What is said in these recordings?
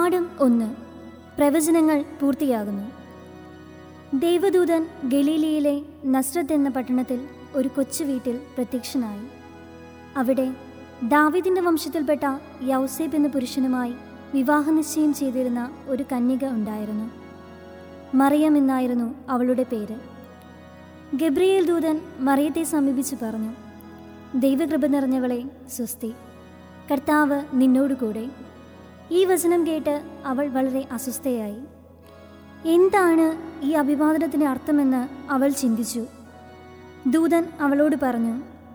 പാഠം ഒന്ന് പ്രവചനങ്ങൾ പൂർത്തിയാകുന്നു ദൈവദൂതൻ ഗലീലിയിലെ നസ്രത്ത് എന്ന പട്ടണത്തിൽ ഒരു കൊച്ചു വീട്ടിൽ പ്രത്യക്ഷനായി അവിടെ ദാവിദിന്റെ വംശത്തിൽപ്പെട്ട യൗസേബ് എന്ന പുരുഷനുമായി വിവാഹ നിശ്ചയം ചെയ്തിരുന്ന ഒരു കന്യക ഉണ്ടായിരുന്നു മറിയം എന്നായിരുന്നു അവളുടെ പേര് ഗബ്രിയേൽ ദൂതൻ മറിയത്തെ സമീപിച്ച് പറഞ്ഞു ദൈവകൃപ നിറഞ്ഞവളെ സ്വസ്തി കർത്താവ് നിന്നോടുകൂടെ ഈ വചനം കേട്ട് അവൾ വളരെ അസ്വസ്ഥയായി എന്താണ് ഈ അഭിവാദനത്തിന്റെ അർത്ഥമെന്ന് അവൾ ചിന്തിച്ചു ദൂതൻ അവളോട് പറഞ്ഞു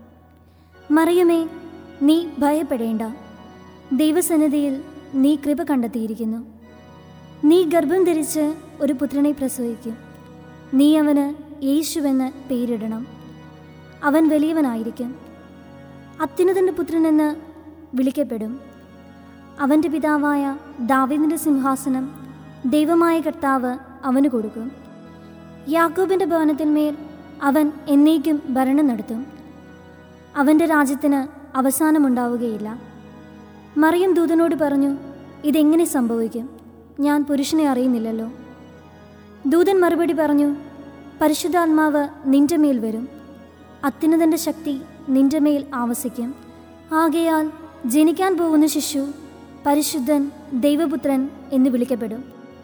മറിയമേ നീ ഭയപ്പെടേണ്ട ദൈവസന്നിധിയിൽ നീ കൃപ കണ്ടെത്തിയിരിക്കുന്നു നീ ഗർഭം ധരിച്ച് ഒരു പുത്രനെ പ്രസവിക്കും നീ അവന് യേശുവെന്ന് പേരിടണം അവൻ വലിയവനായിരിക്കും അത്യുന്നതന്റെ പുത്രനെന്ന് വിളിക്കപ്പെടും അവൻ്റെ പിതാവായ ദാവീദിന്റെ സിംഹാസനം ദൈവമായ കർത്താവ് അവന് കൊടുക്കും യാക്കോബിന്റെ ഭവനത്തിന്മേൽ അവൻ എന്നേക്കും ഭരണം നടത്തും അവൻ്റെ രാജ്യത്തിന് അവസാനമുണ്ടാവുകയില്ല മറിയം ദൂതനോട് പറഞ്ഞു ഇതെങ്ങനെ സംഭവിക്കും ഞാൻ പുരുഷനെ അറിയുന്നില്ലല്ലോ ദൂതൻ മറുപടി പറഞ്ഞു പരിശുദ്ധാത്മാവ് നിന്റെ മേൽ വരും അത്യുന്നതന്റെ ശക്തി നിന്റെ മേൽ ആവസിക്കും ആകയാൽ ജനിക്കാൻ പോകുന്ന ശിശു പരിശുദ്ധൻ ദൈവപുത്രൻ എന്ന് വിളിക്കപ്പെടും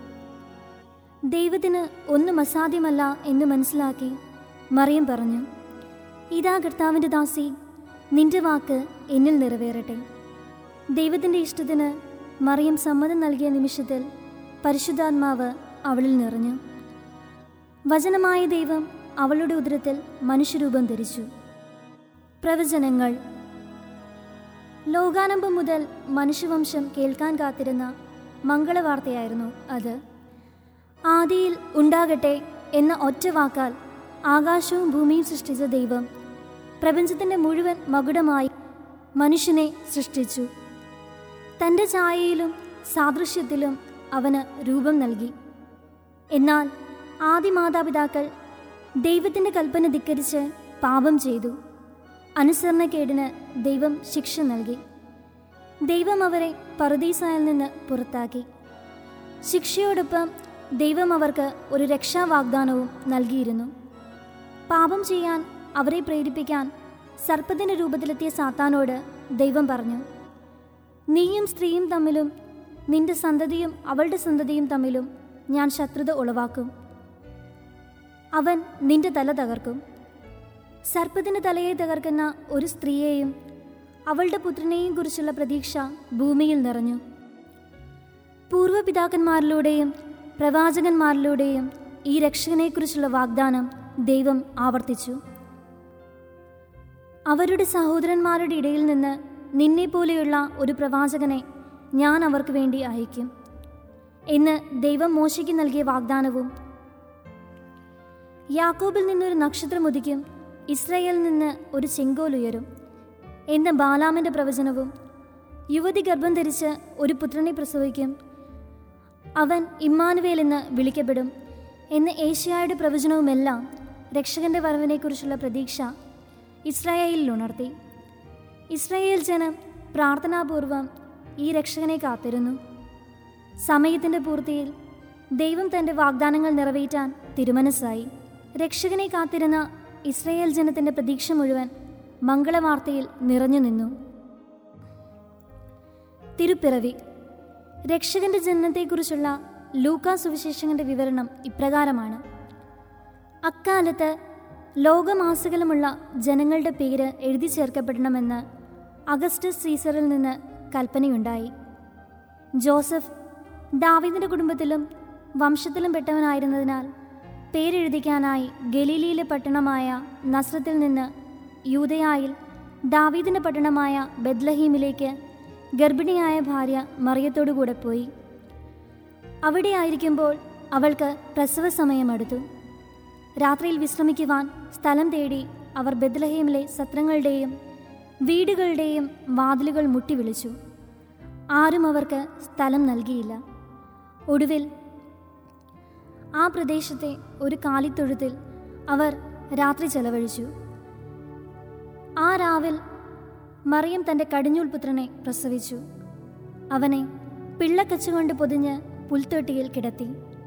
ദൈവത്തിന് ഒന്നും അസാധ്യമല്ല എന്ന് മനസ്സിലാക്കി മറിയം പറഞ്ഞു ഇതാ കർത്താവിൻ്റെ ദാസി നിന്റെ വാക്ക് എന്നിൽ നിറവേറട്ടെ ദൈവത്തിൻ്റെ ഇഷ്ടത്തിന് മറിയം സമ്മതം നൽകിയ നിമിഷത്തിൽ പരിശുദ്ധാത്മാവ് അവളിൽ നിറഞ്ഞു വചനമായ ദൈവം അവളുടെ ഉദരത്തിൽ മനുഷ്യരൂപം ധരിച്ചു പ്രവചനങ്ങൾ ലോകാരംഭം മുതൽ മനുഷ്യവംശം കേൾക്കാൻ കാത്തിരുന്ന മംഗളവാർത്തയായിരുന്നു അത് ആദിയിൽ ഉണ്ടാകട്ടെ എന്ന ഒറ്റ വാക്കാൽ ആകാശവും ഭൂമിയും സൃഷ്ടിച്ച ദൈവം പ്രപഞ്ചത്തിൻ്റെ മുഴുവൻ മകുടമായി മനുഷ്യനെ സൃഷ്ടിച്ചു തൻ്റെ ഛായയിലും സാദൃശ്യത്തിലും അവന് രൂപം നൽകി എന്നാൽ ആദി മാതാപിതാക്കൾ ദൈവത്തിൻ്റെ കൽപ്പന ധിക്കരിച്ച് പാപം ചെയ്തു അനുസരണക്കേടിന് ദൈവം ശിക്ഷ നൽകി ദൈവം അവരെ പറുദീസായിൽ നിന്ന് പുറത്താക്കി ശിക്ഷയോടൊപ്പം ദൈവം അവർക്ക് ഒരു രക്ഷാവാഗ്ദാനവും നൽകിയിരുന്നു പാപം ചെയ്യാൻ അവരെ പ്രേരിപ്പിക്കാൻ സർപ്പത്തിൻ്റെ രൂപത്തിലെത്തിയ സാത്താനോട് ദൈവം പറഞ്ഞു നീയും സ്ത്രീയും തമ്മിലും നിന്റെ സന്തതിയും അവളുടെ സന്തതിയും തമ്മിലും ഞാൻ ശത്രുത ഉളവാക്കും അവൻ നിന്റെ തല തകർക്കും സർപ്പത്തിന് തലയെ തകർക്കുന്ന ഒരു സ്ത്രീയെയും അവളുടെ പുത്രനെയും കുറിച്ചുള്ള പ്രതീക്ഷ ഭൂമിയിൽ നിറഞ്ഞു പൂർവ്വപിതാക്കന്മാരിലൂടെയും പ്രവാചകന്മാരിലൂടെയും ഈ രക്ഷകനെക്കുറിച്ചുള്ള വാഗ്ദാനം ദൈവം ആവർത്തിച്ചു അവരുടെ സഹോദരന്മാരുടെ ഇടയിൽ നിന്ന് നിന്നെപ്പോലെയുള്ള ഒരു പ്രവാചകനെ ഞാൻ അവർക്ക് വേണ്ടി അയക്കും എന്ന് ദൈവം മോശയ്ക്ക് നൽകിയ വാഗ്ദാനവും യാക്കോബിൽ നിന്നൊരു നക്ഷത്രം ഉദിക്കും ഇസ്രയേലിൽ നിന്ന് ഒരു ചെങ്കോൽ ഉയരും എന്ന ബാലാമിൻ്റെ പ്രവചനവും യുവതി ഗർഭം ധരിച്ച് ഒരു പുത്രനെ പ്രസവിക്കും അവൻ ഇമ്മാനുവേൽ എന്ന് വിളിക്കപ്പെടും എന്ന് ഏഷ്യായുടെ പ്രവചനവുമെല്ലാം രക്ഷകന്റെ വരവിനെക്കുറിച്ചുള്ള പ്രതീക്ഷ ഇസ്രായേലിൽ ഉണർത്തി ഇസ്രായേൽ ജനം പ്രാർത്ഥനാപൂർവം ഈ രക്ഷകനെ കാത്തിരുന്നു സമയത്തിൻ്റെ പൂർത്തിയിൽ ദൈവം തൻ്റെ വാഗ്ദാനങ്ങൾ നിറവേറ്റാൻ തിരുമനസ്സായി രക്ഷകനെ കാത്തിരുന്ന ഇസ്രായേൽ ജനത്തിൻ്റെ പ്രതീക്ഷ മുഴുവൻ മംഗളവാർത്തയിൽ നിറഞ്ഞു നിന്നു തിരുപ്പിറവി രക്ഷകന്റെ ജനനത്തെക്കുറിച്ചുള്ള ലൂക്കാ സുവിശേഷകന്റെ വിവരണം ഇപ്രകാരമാണ് അക്കാലത്ത് ലോകമാസകലമുള്ള ജനങ്ങളുടെ പേര് എഴുതി ചേർക്കപ്പെടണമെന്ന് അഗസ്റ്റസ് സീസറിൽ നിന്ന് കൽപ്പനയുണ്ടായി ജോസഫ് ദാവീദിന്റെ കുടുംബത്തിലും വംശത്തിലും പെട്ടവനായിരുന്നതിനാൽ പേരെഴുതിക്കാനായി ഗലീലിയിലെ പട്ടണമായ നസ്രത്തിൽ നിന്ന് യൂതയായിൽ ദാവീദിന്റെ പട്ടണമായ ബെദ്ലഹീമിലേക്ക് ഗർഭിണിയായ ഭാര്യ മറിയത്തോടുകൂടെ പോയി അവിടെ ആയിരിക്കുമ്പോൾ അവൾക്ക് പ്രസവ സമയമടുത്തു രാത്രിയിൽ വിശ്രമിക്കുവാൻ സ്ഥലം തേടി അവർ ബെദ്ലഹേമിലെ സത്രങ്ങളുടെയും വീടുകളുടെയും വാതിലുകൾ മുട്ടി വിളിച്ചു ആരും അവർക്ക് സ്ഥലം നൽകിയില്ല ഒടുവിൽ ആ പ്രദേശത്തെ ഒരു കാലിത്തൊഴുത്തിൽ അവർ രാത്രി ചെലവഴിച്ചു ആ രാവിൽ മറിയം തൻ്റെ കടിഞ്ഞൂൽ പുത്രനെ പ്രസവിച്ചു അവനെ പിള്ളക്കച്ചുകൊണ്ട് പൊതിഞ്ഞ് പുൽത്തൊട്ടിയിൽ കിടത്തി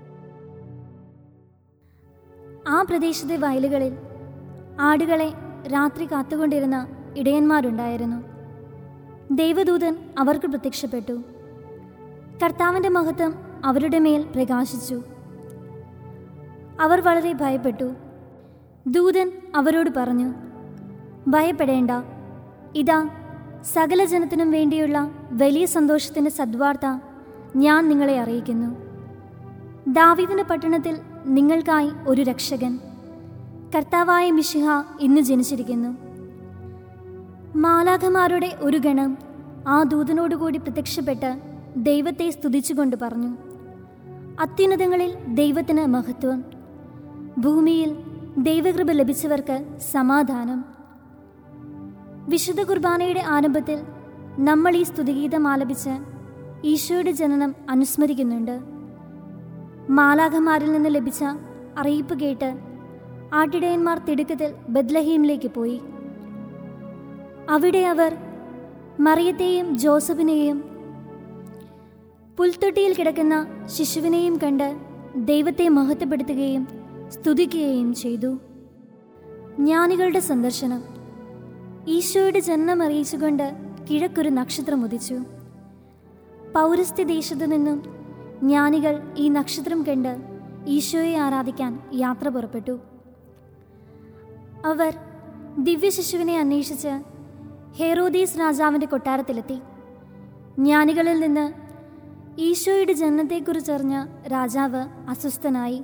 ആ പ്രദേശത്തെ വയലുകളിൽ ആടുകളെ രാത്രി കാത്തുകൊണ്ടിരുന്ന ഇടയന്മാരുണ്ടായിരുന്നു ദൈവദൂതൻ അവർക്ക് പ്രത്യക്ഷപ്പെട്ടു കർത്താവിൻ്റെ മഹത്വം അവരുടെ മേൽ പ്രകാശിച്ചു അവർ വളരെ ഭയപ്പെട്ടു ദൂതൻ അവരോട് പറഞ്ഞു ഭയപ്പെടേണ്ട ഇതാ സകല ജനത്തിനും വേണ്ടിയുള്ള വലിയ സന്തോഷത്തിൻ്റെ സദ്വാർത്ത ഞാൻ നിങ്ങളെ അറിയിക്കുന്നു ദാവീദിന്റെ പട്ടണത്തിൽ നിങ്ങൾക്കായി ഒരു രക്ഷകൻ കർത്താവായ മിഷിഹ ഇന്ന് ജനിച്ചിരിക്കുന്നു മാലാഖമാരുടെ ഒരു ഗണം ആ ദൂതനോടുകൂടി പ്രത്യക്ഷപ്പെട്ട് ദൈവത്തെ സ്തുതിച്ചുകൊണ്ട് പറഞ്ഞു അത്യുന്നതങ്ങളിൽ ദൈവത്തിന് മഹത്വം ഭൂമിയിൽ ദൈവകൃപ ലഭിച്ചവർക്ക് സമാധാനം വിശുദ്ധ കുർബാനയുടെ ആരംഭത്തിൽ നമ്മൾ ഈ സ്തുതിഗീതം ആലപിച്ച് ഈശോയുടെ ജനനം അനുസ്മരിക്കുന്നുണ്ട് മാലാഖമാരിൽ നിന്ന് ലഭിച്ച അറിയിപ്പ് കേട്ട് ആട്ടിടയന്മാർ തിടുക്കത്തിൽ ബദ്ലഹീമിലേക്ക് പോയി അവിടെ അവർ മറിയത്തെയും ജോസഫിനെയും പുൽത്തൊട്ടിയിൽ കിടക്കുന്ന ശിശുവിനെയും കണ്ട് ദൈവത്തെ മഹത്വപ്പെടുത്തുകയും സ്തുതിക്കുകയും ചെയ്തു ജ്ഞാനികളുടെ സന്ദർശനം ഈശോയുടെ ജനനം അറിയിച്ചുകൊണ്ട് കിഴക്കൊരു നക്ഷത്രം ഉദിച്ചു പൗരസ്ത്യ ദേശത്തു നിന്നും ജ്ഞാനികൾ ഈ നക്ഷത്രം കണ്ട് ഈശോയെ ആരാധിക്കാൻ യാത്ര പുറപ്പെട്ടു അവർ ദിവ്യശിശുവിനെ അന്വേഷിച്ച് ഹെറോദീസ് രാജാവിൻ്റെ കൊട്ടാരത്തിലെത്തി ജ്ഞാനികളിൽ നിന്ന് ഈശോയുടെ ജനനത്തെക്കുറിച്ചറിഞ്ഞ രാജാവ് അസ്വസ്ഥനായി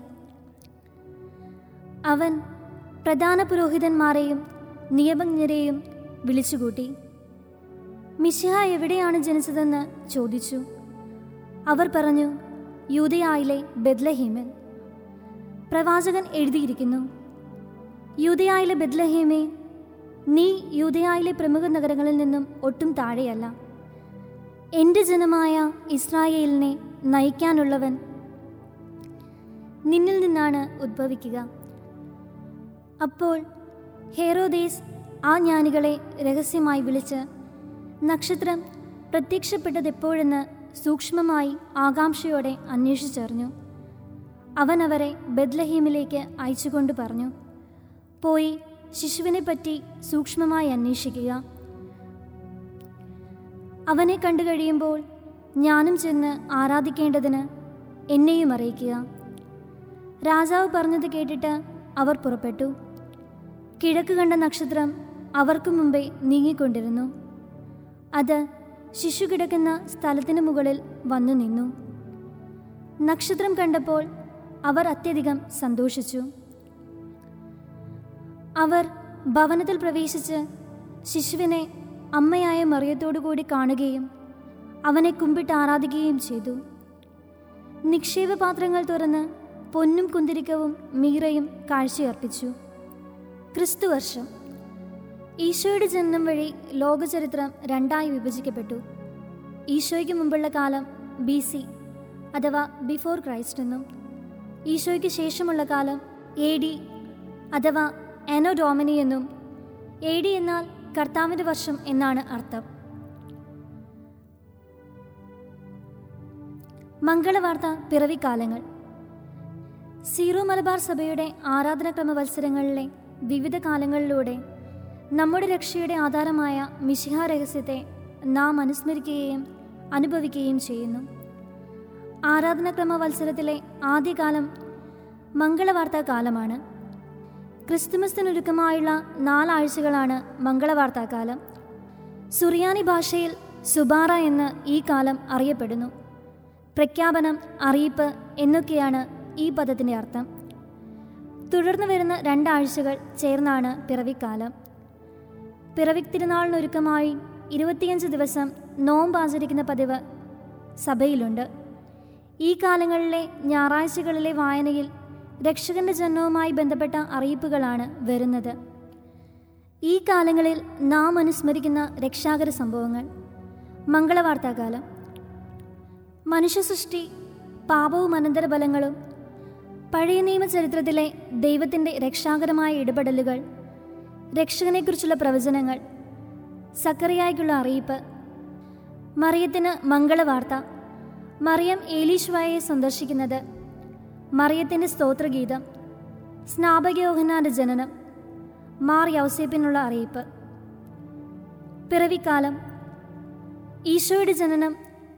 അവൻ പ്രധാന പുരോഹിതന്മാരെയും നിയമജ്ഞരെയും വിളിച്ചുകൂട്ടി മിശിഹ എവിടെയാണ് ജനിച്ചതെന്ന് ചോദിച്ചു അവർ പറഞ്ഞു യൂതയായിലെ ബെദ്ലഹീമിൽ പ്രവാചകൻ എഴുതിയിരിക്കുന്നു യൂതയായിലെ ബെദ്ലഹീമേ നീ യൂതയായിലെ പ്രമുഖ നഗരങ്ങളിൽ നിന്നും ഒട്ടും താഴെയല്ല എൻ്റെ ജനമായ ഇസ്രായേലിനെ നയിക്കാനുള്ളവൻ നിന്നിൽ നിന്നാണ് ഉദ്ഭവിക്കുക അപ്പോൾ ഹേറോദേസ് ആ ജ്ഞാനികളെ രഹസ്യമായി വിളിച്ച് നക്ഷത്രം പ്രത്യക്ഷപ്പെട്ടതെപ്പോഴെന്ന് സൂക്ഷ്മമായി ആകാംക്ഷയോടെ അന്വേഷിച്ചറിഞ്ഞു അവൻ അവരെ ബദ്ലഹീമിലേക്ക് അയച്ചുകൊണ്ട് പറഞ്ഞു പോയി ശിശുവിനെ പറ്റി സൂക്ഷ്മമായി അന്വേഷിക്കുക അവനെ കണ്ടു കഴിയുമ്പോൾ ഞാനും ചെന്ന് ആരാധിക്കേണ്ടതിന് എന്നെയും അറിയിക്കുക രാജാവ് പറഞ്ഞത് കേട്ടിട്ട് അവർ പുറപ്പെട്ടു കിഴക്ക് കണ്ട നക്ഷത്രം അവർക്കു മുമ്പേ നീങ്ങിക്കൊണ്ടിരുന്നു അത് ശിശു കിടക്കുന്ന സ്ഥലത്തിന് മുകളിൽ വന്നു നിന്നു നക്ഷത്രം കണ്ടപ്പോൾ അവർ അത്യധികം സന്തോഷിച്ചു അവർ ഭവനത്തിൽ പ്രവേശിച്ച് ശിശുവിനെ അമ്മയായ മറിയത്തോടുകൂടി കാണുകയും അവനെ കുമ്പിട്ട് ആരാധിക്കുകയും ചെയ്തു നിക്ഷേപപാത്രങ്ങൾ തുറന്ന് പൊന്നും കുന്തിരിക്കവും മീറയും കാഴ്ചയർപ്പിച്ചു ക്രിസ്തുവർഷം ഈശോയുടെ ജനനം വഴി ലോകചരിത്രം രണ്ടായി വിഭജിക്കപ്പെട്ടു ഈശോയ്ക്ക് മുമ്പുള്ള കാലം ബി സി അഥവാ ബിഫോർ ക്രൈസ്റ്റ് എന്നും ഈശോയ്ക്ക് ശേഷമുള്ള കാലം എ ഡി അഥവാ എനോ ഡോമിനി എന്നും എ ഡി എന്നാൽ കർത്താവിൻ്റെ വർഷം എന്നാണ് അർത്ഥം മംഗളവാർത്ത പിറവിക്കാലങ്ങൾ സീറോ മലബാർ സഭയുടെ ആരാധനാക്രമ മത്സരങ്ങളിലെ വിവിധ കാലങ്ങളിലൂടെ നമ്മുടെ രക്ഷയുടെ ആധാരമായ മിശിഹ രഹസ്യത്തെ നാം അനുസ്മരിക്കുകയും അനുഭവിക്കുകയും ചെയ്യുന്നു ആരാധനാക്രമ മത്സരത്തിലെ ആദ്യകാലം മംഗളവാർത്താ കാലമാണ് ക്രിസ്തുമസിനൊരുക്കമായുള്ള നാലാഴ്ചകളാണ് മംഗളവാർത്താകാലം സുറിയാനി ഭാഷയിൽ സുബാറ എന്ന് ഈ കാലം അറിയപ്പെടുന്നു പ്രഖ്യാപനം അറിയിപ്പ് എന്നൊക്കെയാണ് ഈ പദത്തിൻ്റെ അർത്ഥം തുടർന്ന് വരുന്ന രണ്ടാഴ്ചകൾ ചേർന്നാണ് പിറവിക്കാലം പിറവിക് തിരുനാളിനൊരുക്കമായി ഇരുപത്തിയഞ്ച് ദിവസം നോമ്പ് ആചരിക്കുന്ന പതിവ് സഭയിലുണ്ട് ഈ കാലങ്ങളിലെ ഞായറാഴ്ചകളിലെ വായനയിൽ രക്ഷകന്റെ ജന്മവുമായി ബന്ധപ്പെട്ട അറിയിപ്പുകളാണ് വരുന്നത് ഈ കാലങ്ങളിൽ നാം അനുസ്മരിക്കുന്ന രക്ഷാകര സംഭവങ്ങൾ മംഗളവാർത്താകാലം മനുഷ്യ സൃഷ്ടി പാപവും അനന്തരഫലങ്ങളും പഴയ നിയമ ചരിത്രത്തിലെ ദൈവത്തിൻ്റെ രക്ഷാകരമായ ഇടപെടലുകൾ രക്ഷകനെക്കുറിച്ചുള്ള പ്രവചനങ്ങൾ സക്കറിയായ്ക്കുള്ള അറിയിപ്പ് മറിയത്തിന് മംഗളവാർത്ത മറിയം ഏലീശ്വായെ സന്ദർശിക്കുന്നത് മറിയത്തിൻ്റെ സ്തോത്രഗീതം സ്നാപകയോഹനാന്റെ ജനനം മാർ യൗസേപ്പിനുള്ള അറിയിപ്പ് പിറവിക്കാലം ഈശോയുടെ ജനനം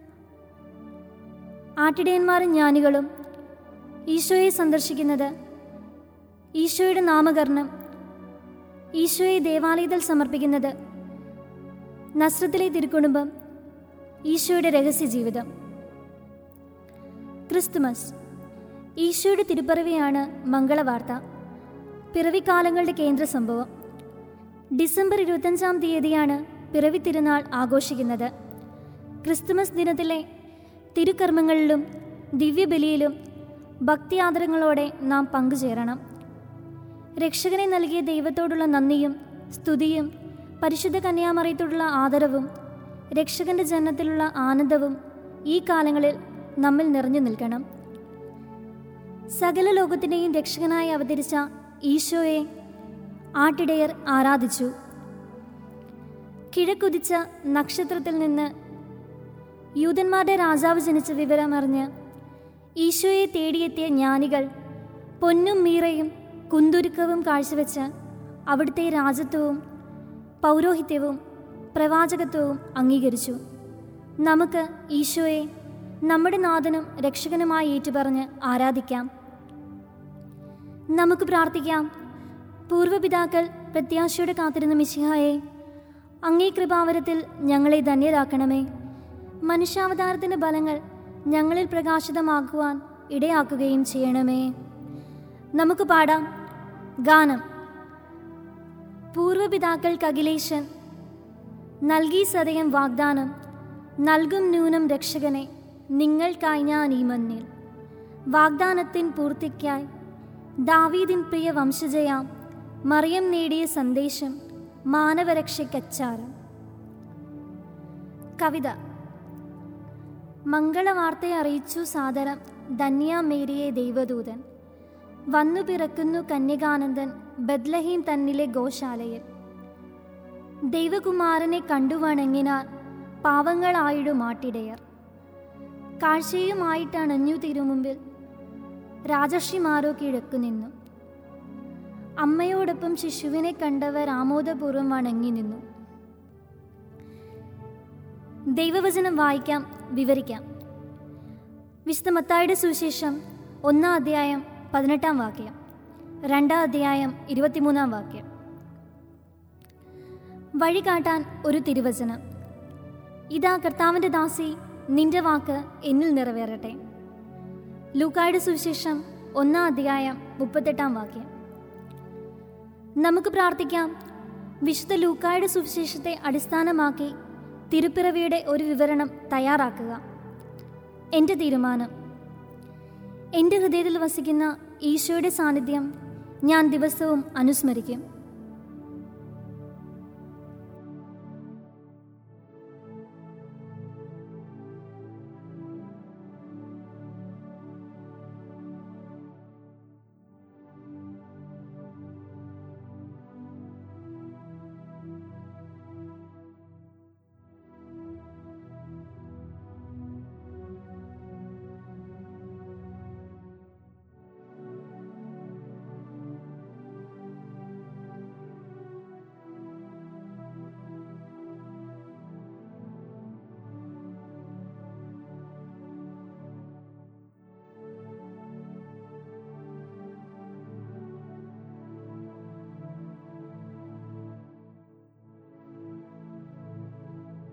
ആട്ടിടയന്മാരും ജ്ഞാനികളും ഈശോയെ സന്ദർശിക്കുന്നത് ഈശോയുടെ നാമകരണം ഈശോയെ ദേവാലയത്തിൽ സമർപ്പിക്കുന്നത് നസ്രത്തിലെ തിരുക്കുടുംബം ഈശോയുടെ രഹസ്യ ജീവിതം ക്രിസ്തുമസ് ഈശോയുടെ തിരുപ്പിറവിയാണ് മംഗളവാർത്ത പിറവിക്കാലങ്ങളുടെ കേന്ദ്ര സംഭവം ഡിസംബർ ഇരുപത്തഞ്ചാം തീയതിയാണ് പിറവി തിരുനാൾ ആഘോഷിക്കുന്നത് ക്രിസ്തുമസ് ദിനത്തിലെ തിരുക്കർമ്മങ്ങളിലും ദിവ്യബലിയിലും ഭക്തിയാദരങ്ങളോടെ നാം പങ്കുചേരണം രക്ഷകനെ നൽകിയ ദൈവത്തോടുള്ള നന്ദിയും സ്തുതിയും പരിശുദ്ധ കന്യാമറിയത്തോടുള്ള ആദരവും രക്ഷകന്റെ ജനനത്തിലുള്ള ആനന്ദവും ഈ കാലങ്ങളിൽ നമ്മിൽ നിറഞ്ഞു നിൽക്കണം സകല ലോകത്തിനെയും രക്ഷകനായി അവതരിച്ച ഈശോയെ ആട്ടിടയർ ആരാധിച്ചു കിഴക്കുതിച്ച നക്ഷത്രത്തിൽ നിന്ന് യൂതന്മാരുടെ രാജാവ് ജനിച്ച വിവരമറിഞ്ഞ് ഈശോയെ തേടിയെത്തിയ ജ്ഞാനികൾ പൊന്നും മീറയും കുന്തുരുക്കവും കാഴ്ചവെച്ച് അവിടുത്തെ രാജത്വവും പൗരോഹിത്യവും പ്രവാചകത്വവും അംഗീകരിച്ചു നമുക്ക് ഈശോയെ നമ്മുടെ നാഥനും രക്ഷകനുമായി ഏറ്റുപറഞ്ഞ് ആരാധിക്കാം നമുക്ക് പ്രാർത്ഥിക്കാം പൂർവപിതാക്കൾ പ്രത്യാശയോടെ കാത്തിരുന്ന മിശിഹായെ അങ്ങേ കൃപാവരത്തിൽ ഞങ്ങളെ ധന്യരാക്കണമേ മനുഷ്യാവതാരത്തിൻ്റെ ഫലങ്ങൾ ഞങ്ങളിൽ പ്രകാശിതമാക്കുവാൻ ഇടയാക്കുകയും ചെയ്യണമേ നമുക്ക് പാടാം ഗാനം പൂർവപിതാക്കൾക്ക് അഖിലേശൻ നൽകി സദയം വാഗ്ദാനം നൽകും ന്യൂനം രക്ഷകനെ നിങ്ങൾക്കായി ഞാൻ ഈ മണ്ണിൽ വാഗ്ദാനത്തിൻ പൂർത്തിക്കായി ദാവീദിൻ പ്രിയ വംശജയാം മറിയം നേടിയ സന്ദേശം മാനവരക്ഷയ്ക്കച്ചാരം കവിത മംഗളവാർത്തയെ അറിയിച്ചു സാദരം ധന്യ മേരിയെ ദൈവദൂതൻ വന്നു പിറക്കുന്നു കന്യകാനന്ദൻ ബദ്ലഹീം തന്നിലെ ഗോശാലയിൽ ദൈവകുമാരനെ കണ്ടു വണങ്ങിനാർ പാവങ്ങളായിടു മാട്ടിടയർ കാഴ്ചയുമായിട്ടണഞ്ഞു തിരുമുമ്പിൽ രാജർഷിമാരോ കിഴക്കു നിന്നു അമ്മയോടൊപ്പം ശിശുവിനെ കണ്ടവർ ആമോദപൂർവ്വം വണങ്ങി നിന്നു ദൈവവചനം വായിക്കാം വിവരിക്കാം വിശുദ്ധ മത്തായുടെ സുവിശേഷം ഒന്നാം അധ്യായം പതിനെട്ടാം വാക്യം രണ്ടാം അധ്യായം ഇരുപത്തിമൂന്നാം വാക്യം വഴി കാട്ടാൻ ഒരു തിരുവചനം ഇതാ കർത്താവിൻ്റെ ദാസി നിന്റെ വാക്ക് എന്നിൽ നിറവേറട്ടെ ലൂക്കായുടെ സുവിശേഷം ഒന്നാം അധ്യായം മുപ്പത്തെട്ടാം വാക്യം നമുക്ക് പ്രാർത്ഥിക്കാം വിശുദ്ധ ലൂക്കായുടെ സുവിശേഷത്തെ അടിസ്ഥാനമാക്കി തിരുപ്പിറവിയുടെ ഒരു വിവരണം തയ്യാറാക്കുക എൻ്റെ തീരുമാനം എൻ്റെ ഹൃദയത്തിൽ വസിക്കുന്ന ഈശോയുടെ സാന്നിധ്യം ഞാൻ ദിവസവും അനുസ്മരിക്കും